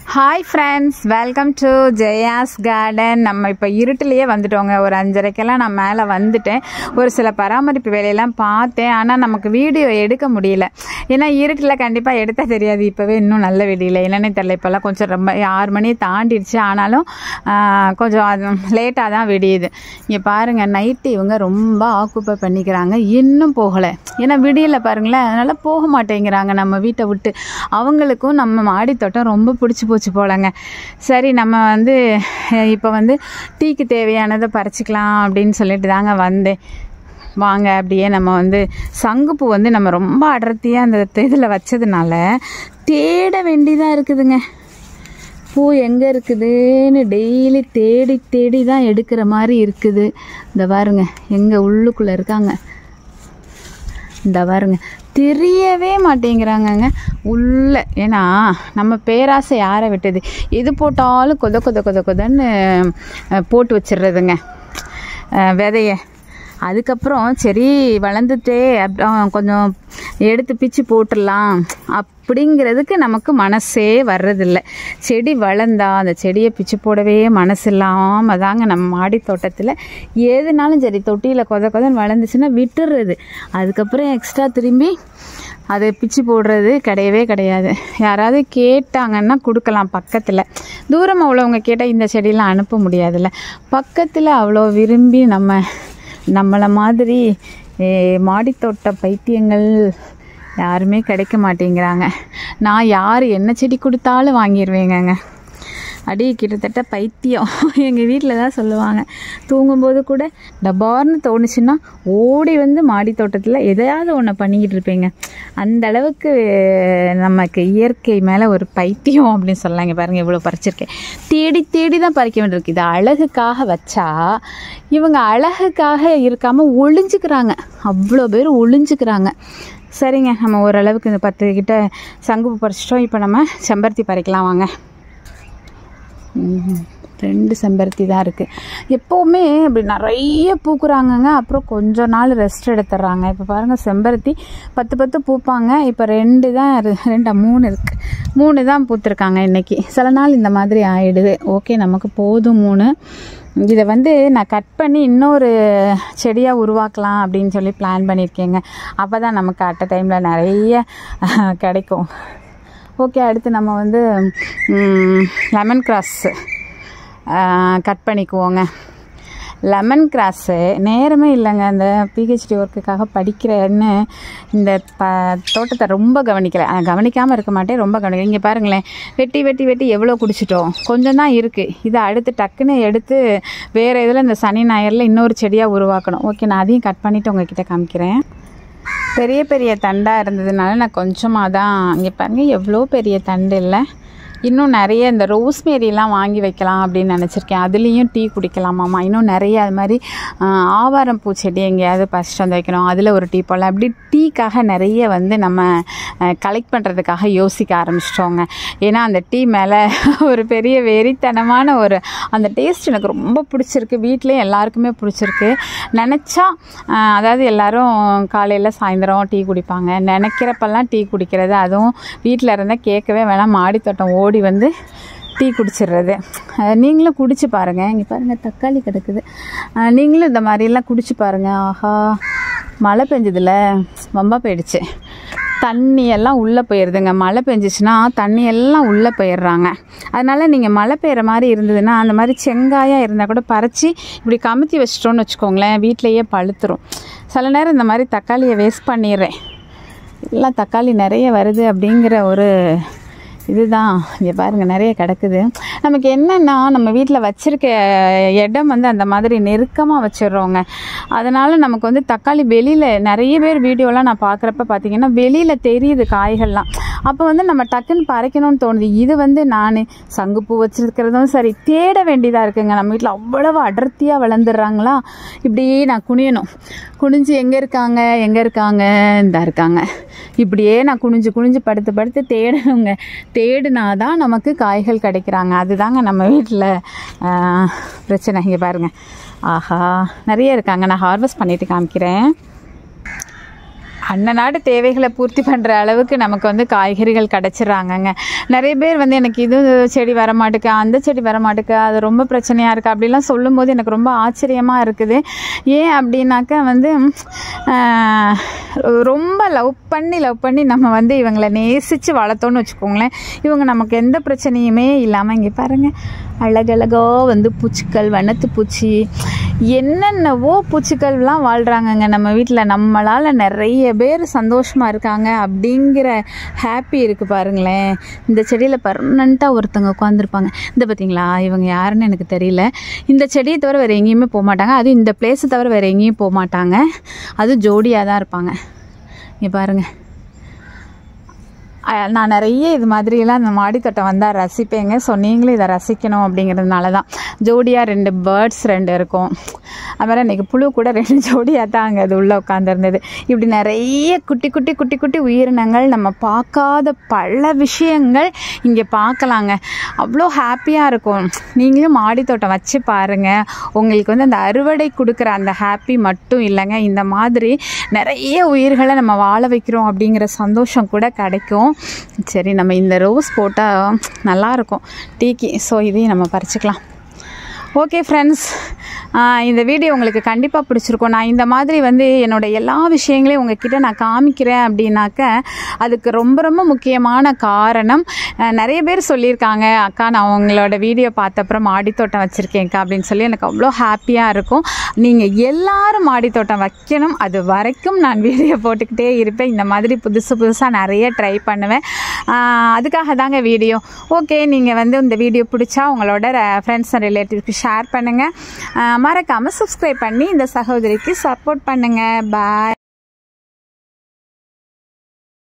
Hi friends welcome to Jaya's garden நம்ம இப்போ இருட்டிலேயே வந்துட்டோங்க ஒரு அஞ்சரைக்கெல்லாம் நான் மேலே வந்துட்டேன் ஒரு சில பராமரிப்பு வேலையெல்லாம் பார்த்தேன் ஆனால் நமக்கு வீடியோ எடுக்க முடியல ஏன்னா இருட்டில் கண்டிப்பாக எடுத்த தெரியாது இப்போவே இன்னும் நல்ல வெடியில் என்னன்னே தெரியல இப்போல்லாம் கொஞ்சம் ரொம்ப ஆறு மணியை தாண்டிடுச்சு ஆனாலும் ஆஹ், கொஞ்சம் லேட்டாக தான் வெடியுது இங்கே பாருங்கள் நைட்டு இவங்க ரொம்ப ஆக்குப்பை பண்ணிக்கிறாங்க இன்னும் போகலை ஏன்னா விடியல பாருங்களேன் அதனால் போக மாட்டேங்கிறாங்க நம்ம வீட்டை விட்டு அவங்களுக்கும் நம்ம மாடி தோட்டம் ரொம்ப பிடிச்சி போச்சு போலங்க சரி நம்ம வந்து இப்போ வந்து டீக்கு தேவையானதை பறிச்சுக்கலாம் அப்படின்னு சொல்லிட்டு தாங்க வந்தேன் வாங்க அப்படியே நம்ம வந்து சங்குப்பூ வந்து நம்ம ரொம்ப அடர்த்தியாக அந்த இதில் வச்சதுனால தேட வேண்டியதாக இருக்குதுங்க பூ எங்கே இருக்குதுன்னு டெய்லி தேடி தேடி தான் எடுக்கிற மாதிரி இருக்குது இந்த பாருங்க எங்கே உள்ளுக்குள்ளே இருக்காங்க இந்த பாருங்க தெரியவே மாட்டேங்கிறாங்கங்க உள்ள ஏன்னா நம்ம பேராசை யாரை விட்டது எது போட்டாலும் கொத கொத கொத கொதன்னு அஹ், போட்டு வச்சிடுறதுங்க அஹ், விதைய அதுக்கப்புறம் சரி வளர்ந்துட்டே அப்புறம் கொஞ்சம் எடுத்து பிச்சு போட்டுடலாம் அப்படிங்கிறதுக்கு நமக்கு மனசே வர்றதில்ல செடி வளர்ந்தா அந்த செடியை பிச்சு போடவே மனசு இல்லாமல் தாங்க நம்ம மாடி தோட்டத்தில் எதுனாலும் சரி தொட்டியில் கொத கொதன்னு வளர்ந்துச்சுன்னா விட்டுடுறது அதுக்கப்புறம் எக்ஸ்ட்ரா திரும்பி அதை பிச்சு போடுறது கிடையவே கிடையாது யாராவது கேட்டாங்கன்னா கொடுக்கலாம் பக்கத்தில் தூரமாக உள்ளவங்க கேட்டால் இந்த செடியெலாம் அனுப்ப முடியாதுல்ல பக்கத்தில் அவ்வளோ விரும்பி நம்ம நம்மளை மாதிரி மாடித்தோட்ட பைத்தியங்கள் யாருமே கிடைக்க மாட்டேங்கிறாங்க நான் யார் என்ன செடி கொடுத்தாலும் வாங்கிடுவேங்கங்க அடி கிட்டத்தட்ட பைத்தியம் எங்கள் வீட்டில் தான் சொல்லுவாங்க தூங்கும்போது கூட டபார்னு தோணுச்சுன்னா ஓடி வந்து மாடி தோட்டத்தில் எதையாவது ஒன்று பண்ணிக்கிட்டு இருப்பீங்க அந்த அளவுக்கு நமக்கு இயற்கை மேலே ஒரு பைத்தியம் அப்படின்னு சொல்லலாங்க பாருங்கள் இவ்வளோ பறிச்சிருக்கேன் தேடி தேடி தான் பறிக்க வேண்டியிருக்கு இது அழகுக்காக வச்சா இவங்க அழகுக்காக இருக்காமல் ஒளிஞ்சுக்கிறாங்க அவ்வளோ பேர் ஒளிஞ்சுக்கிறாங்க சரிங்க நம்ம ஓரளவுக்கு இந்த பத்து கிட்ட சங்குப்பு பறிச்சிட்டோம் இப்போ நம்ம செம்பருத்தி பறிக்கலாம் வாங்க ம்ஹும். ரெண்டு செம்பருத்தி தான் இருக்குது எப்போவுமே இப்படி நிறைய பூக்குறாங்கங்க அப்புறம் கொஞ்ச நாள் ரெஸ்ட் எடுத்துடுறாங்க இப்போ பாருங்கள் செம்பருத்தி பத்து பத்து பூப்பாங்க இப்போ ரெண்டு தான் இரு- ரெண்டா மூணு இருக்குது மூணு தான் பூத்துருக்காங்க இன்றைக்கி சில நாள் இந்த மாதிரி ஆயிடுது ஓகே நமக்கு போதும் மூணு இதை வந்து நான் கட் பண்ணி இன்னொரு செடியாக உருவாக்கலாம் அப்படின்னு சொல்லி பிளான் பண்ணியிருக்கேங்க அப்போ தான் நமக்கு அட்ட டைமில் நிறைய அஹ், கிடைக்கும் ஓகே அடுத்து நம்ம வந்து லெமன் கிராஸ் கட் பண்ணிக்குவோங்க லெமன் கிராஸு நேரமே இல்லைங்க அந்த பிஹெச்டி ஒர்க்குக்காக படிக்கிறேன்னு இந்த ப தோட்டத்தை ரொம்ப கவனிக்கலை கவனிக்காமல் இருக்க மாட்டேன் ரொம்ப கவனிக்கல இங்கே பாருங்களேன் வெட்டி வெட்டி வெட்டி எவ்வளோ குடிச்சிட்டோம் கொஞ்சம் தான் இருக்குது இதை அடுத்து டக்குன்னு எடுத்து வேறு இதில் இந்த சனி ஞாயிறில் இன்னொரு செடியாக உருவாக்கணும் ஓகே நான் அதையும் கட் பண்ணிவிட்டு உங்ககிட்ட காமிக்கிறேன் பெரிய பெரிய தண்டாக இருந்ததுனால நான் கொஞ்சமாக தான் இங்கே பாருங்க எவ்வளோ பெரிய தண்டு இல்லை இன்னும் நிறைய இந்த ரோஸ்மேரிலாம் வாங்கி வைக்கலாம் அப்படின்னு நினச்சிருக்கேன் அதுலேயும் டீ குடிக்கலாமாம்மா இன்னும் நிறைய அது மாதிரி ஆஹ், ஆவாரம் பூச்செடி எங்கேயாவது பறிச்சுட்டு வந்து வைக்கணும் அதில் ஒரு டீ போடலாம் அப்படி டீக்காக நிறைய வந்து நம்ம கலெக்ட் பண்ணுறதுக்காக யோசிக்க ஆரம்பிச்சிட்டோங்க ஏன்னா அந்த டீ மேலே ஒரு பெரிய வெறித்தனமான ஒரு அந்த டேஸ்ட் எனக்கு ரொம்ப பிடிச்சிருக்கு வீட்லேயும் எல்லாருக்குமே பிடிச்சிருக்கு நினச்சா ஆஹ், அதாவது எல்லாரும் காலையில் சாயந்தரம் டீ குடிப்பாங்க நினைக்கிறப்பெல்லாம் டீ குடிக்கிறது அதுவும் வீட்டில் இருந்தால் கேட்கவே வேணாம் மாடித்தோட்டம் ஓடி வந்து டீ குடிச்சிடுறது அஹ் நீங்களும் குடிச்சு பாருங்கள் இங்கே பாருங்கள் தக்காளி கிடக்குது அஹ் நீங்களும் இந்த மாதிரிலாம் குடிச்சு பாருங்கள் ஆஹா மழை பெஞ்சதில் வம்பா போயிடுச்சு தண்ணி எல்லாம் உள்ளே போயிடுதுங்க மழை பெஞ்சிச்சுன்னா தண்ணி எல்லாம் உள்ளே போயிடுறாங்க அதனால் நீங்கள் மழை பெய்கிற மாதிரி இருந்ததுன்னா அந்த மாதிரி செங்காயாக இருந்தால் கூட பறித்து இப்படி கமுத்தி வச்சிட்டோன்னு வச்சுக்கோங்களேன் வீட்டிலையே பழுத்துரும் சில நேரம் இந்த மாதிரி தக்காளியை வேஸ்ட் பண்ணிடுறேன் எல்லாம் தக்காளி நிறைய வருது அப்படிங்கிற ஒரு இதுதான் இங்கே பாருங்கள் நிறைய கிடக்குது நமக்கு என்னென்னா நம்ம வீட்டில் வச்சுருக்க இடம் வந்து அந்த மாதிரி நெருக்கமாக வச்சிடுறோங்க அதனால் நமக்கு வந்து தக்காளி வெளியில் நிறைய பேர் வீடியோலாம் நான் பார்க்குறப்ப பார்த்தீங்கன்னா வெளியில் தெரியுது காய்கள்லாம் அப்போ வந்து நம்ம டக்குன்னு பறிக்கணும்னு தோணுது இது வந்து நான் சங்குப்பூ வச்சிருக்கிறதும் சரி தேட வேண்டியதாக இருக்குங்க நம்ம வீட்டில் அவ்வளவு அடர்த்தியாக வளர்ந்துடுறாங்களா இப்படியே நான் குனியணும் குனிஞ்சு எங்கே இருக்காங்க எங்கே இருக்காங்க இந்த இருக்காங்க இப்படியே நான் குனிஞ்சு குனிஞ்சு படுத்து படுத்து தேடணுங்க தேடினாதான் நமக்கு காய்கள் கிடைக்கிறாங்க அதுதாங்க நம்ம வீட்டில் பிரச்சனை இங்கே பாருங்கள் ஆஹா நிறைய இருக்காங்க நான் ஹார்வெஸ்ட் பண்ணிட்டு காமிக்கிறேன் அன்னநாடு தேவைகளை பூர்த்தி பண்ணுற அளவுக்கு நமக்கு வந்து காய்கறிகள் கிடச்சிட்றாங்கங்க நிறைய பேர் வந்து எனக்கு இது செடி வர மாட்டுக்கு அந்த செடி வர மாட்டுக்கு அது ரொம்ப பிரச்சனையாக இருக்குது அப்படிலாம் சொல்லும்போது எனக்கு ரொம்ப ஆச்சரியமாக இருக்குது ஏன் அப்படின்னாக்கா வந்து ஆஹ், ரொம்ப லவ் பண்ணி லவ் பண்ணி நம்ம வந்து இவங்களை நேசித்து வளர்த்தோன்னு வச்சுக்கோங்களேன் இவங்க நமக்கு எந்த பிரச்சனையுமே இல்லாமல் இங்கே பாருங்கள் அழகழகா வந்து பூச்சிகள் வண்ணத்து பூச்சி என்னென்னவோ பூச்சிகள்லாம் வாழ்கிறாங்கங்க நம்ம வீட்டில் நம்மளால் நிறைய பேர் சந்தோஷமாக இருக்காங்க அப்படிங்கிற ஹாப்பி இருக்குது பாருங்களேன் இந்த செடியில் பர்மனண்ட்டாக ஒருத்தவங்க உட்காந்துருப்பாங்க இந்த பார்த்தீங்களா இவங்க யாருன்னு எனக்கு தெரியல இந்த செடியை தவிர வேறு எங்கேயுமே போக மாட்டாங்க அதுவும் இந்த பிளேஸை தவிர வேறு எங்கேயும் போக மாட்டாங்க அது ஜோடியாக தான் இருப்பாங்க இங்கே பாருங்கள் அஹ் நான் நிறைய இது மாதிரியெல்லாம் இந்த மாடித்தோட்டம் வந்தால் ரசிப்பேங்க ஸோ நீங்களும் இதை ரசிக்கணும் அப்படிங்கிறதுனால தான் ஜோடியாக ரெண்டு பேர்ட்ஸ் ரெண்டு இருக்கும் அதுமாதிரி இன்றைக்கி புழு கூட ரெண்டு ஜோடியாக தான் அங்கே அது உள்ளே உட்காந்துருந்தது இப்படி நிறைய குட்டி குட்டி குட்டி குட்டி உயிரினங்கள் நம்ம பார்க்காத பல விஷயங்கள் இங்கே பார்க்கலாங்க அவ்வளோ ஹாப்பியாக இருக்கும் நீங்களும் மாடித்தோட்டம் வச்சு பாருங்கள் உங்களுக்கு வந்து அந்த அறுவடை கொடுக்குற அந்த ஹாப்பி மட்டும் இல்லைங்க இந்த மாதிரி நிறைய உயிர்களை நம்ம வாழ வைக்கிறோம் அப்படிங்கிற சந்தோஷம் கூட கிடைக்கும் சரி நம்ம இந்த ரோஸ் போட்டால் நல்லாயிருக்கும் டீக்கு ஸோ இதையும் நம்ம பறிச்சுக்கலாம் ஓகே ஃப்ரெண்ட்ஸ் இந்த வீடியோ உங்களுக்கு கண்டிப்பாக பிடிச்சிருக்கும் நான் இந்த மாதிரி வந்து என்னோட எல்லா விஷயங்களையும் உங்ககிட்ட நான் காமிக்கிறேன் அப்படின்னாக்க அதுக்கு ரொம்ப ரொம்ப முக்கியமான காரணம் அஹ், நிறைய பேர் சொல்லியிருக்காங்க அக்கா நான் உங்களோட வீடியோ பார்த்தப்புறம் மாடித்தோட்டம் வச்சுருக்கேன்க்கா அப்படின்னு சொல்லி எனக்கு அவ்வளோ ஹாப்பியாக இருக்கும் நீங்கள் எல்லாரும் மாடித்தோட்டம் வைக்கணும் அது வரைக்கும் நான் வீடியோ போட்டுக்கிட்டே இருப்பேன் இந்த மாதிரி புதுசு புதுசாக நிறைய ட்ரை பண்ணுவேன் ஆஹ் அதுக்காக தாங்க வீடியோ ஓகே நீங்கள் வந்து இந்த வீடியோ பிடிச்சா உங்களோட ஃப்ரெண்ட்ஸ் அண்ட் ரிலேட்டிவ்க்கு ஷேர் பண்ணுங்கள் மறக்காமல் சப்ஸ்கிரைப் பண்ணி இந்த சகோதரிக்கு சப்போர்ட் பண்ணுங்கள் பாய்